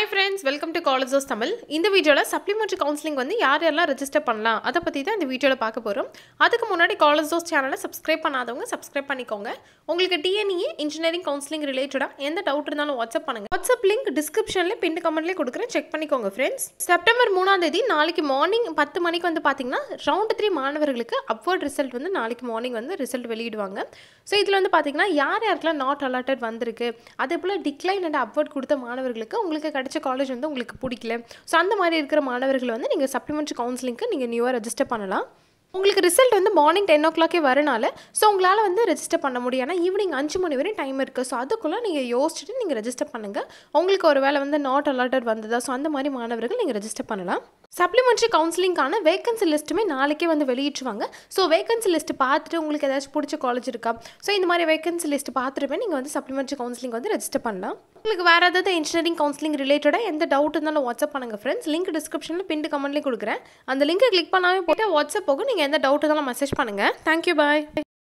hi friends welcome to college of Tamil இந்த வீடியோவில் supplementary counselling வந்து யார் யாரெல்லாம் ரெஜிஸ்டர் பண்ணலாம் அதை பற்றி தான் இந்த வீடியோவில் பார்க்க போகிறோம் அதுக்கு முன்னாடி காலேஜ் ஆஃப் சேனலை சப்ஸ்கிரைப் பண்ணாதவங்க சப்ஸ்கிரைப் பண்ணிக்கோங்க உங்களுக்கு டிஎன்இ இன்ஜினியரிங் கவுன்சிலிங் ரிலேட்டடாக எந்த டவுட் இருந்தாலும் வாட்ஸ்அப் பண்ணுங்க வாட்ஸ்அப் லிங்க் டிஸ்கிரிப்ஷன்லேயே பின் கமெண்ட்லேயே கொடுக்குறேன் செக் பண்ணிக்கோங்க ஃப்ரெண்ட்ஸ் செப்டம்பர் மூணாம் தேதி நாளைக்கு மார்னிங் பத்து மணிக்கு வந்து பார்த்தீங்கன்னா ரவுண்ட் த்ரீ மாணவர்களுக்கு அப்வர்ட் ரிசல்ட் வந்து நாளைக்கு மார்னிங் வந்து ரிசல்ட் வெளியிடுவாங்க ஸோ இதில் வந்து பார்த்தீங்கன்னா யார் யாருக்கெல்லாம் நாட் அலாட்டட் வந்திருக்கு அதே போல் டிக்ளைன் அண்ட் அப்வர்ட் கொடுத்த மாணவர்களுக்கு உங்களுக்கு கிடைச்ச காலேஜ் வந்து உங்களுக்கு பிடிக்கல ஸோ அந்த மாதிரி இருக்கிற மாணவர்கள் வந்து நீங்கள் சப்ளிமெண்ட்ரி கவுன்சிலிங்க்கு நீங்கள் நியூவாக ரெஜிஸ்டர் பண்ணலாம் உங்களுக்கு ரிசல்ட் வந்து மார்னிங் டென் ஓ கிளாக்கே வரனால ஸோ உங்களால் வந்து ரெஜிஸ்டர் பண்ண முடியும் ஏன்னா ஈவினிங் அஞ்சு மணி வரையும் டைம் இருக்குது ஸோ அதுக்குள்ளே நீங்கள் யோசிச்சுட்டு நீங்கள் ரெஜிஸ்டர் பண்ணுங்கள் உங்களுக்கு ஒரு வேளை வந்து நாட் அலாட்டட் வந்ததா ஸோ அந்த மாதிரி மாணவர்கள் நீங்கள் ரெஜிஸ்டர் பண்ணலாம் சப்ளிமெண்ட்ரி கவுன்சிலிங்கான வேகன்சி லிஸ்ட்டுமே நாளைக்கே வந்து வெளியிட்டுருவாங்க ஸோ வேகன்சி லிஸ்ட் பார்த்துட்டு உங்களுக்கு ஏதாச்சும் பிடிச்ச காலேஜ் இருக்கா ஸோ இந்த மாதிரி வேகன்சி லிஸ்ட் பார்த்துட்டுமே நீங்கள் வந்து சப்ளிமெண்ட்ரி கவுன்சிலிங் வந்து ரெஜிஸ்டர் பண்ணலாம் உங்களுக்கு வேறு ஏதாவது இன்ஜினியரிங் கவுன்சிலிங் ரிலேட்டடாக எந்த டவுட் இருந்தாலும் வாட்ஸ்அப் பண்ணுங்கள் ஃப்ரெண்ட்ஸ் லிங்க் டிஸ்கிரிப்ஷனில் பின் கமெண்ட்லேயே கொடுக்குறேன் அந்த லிங்கை கிளிக் பண்ணாமல் போய்ட்டு வாட்ஸ்அப் போகும் நீங்கள் எந்த டவுட் இருந்தாலும் மெசேஜ் பண்ணுங்கள் தேங்க்யூ பாய்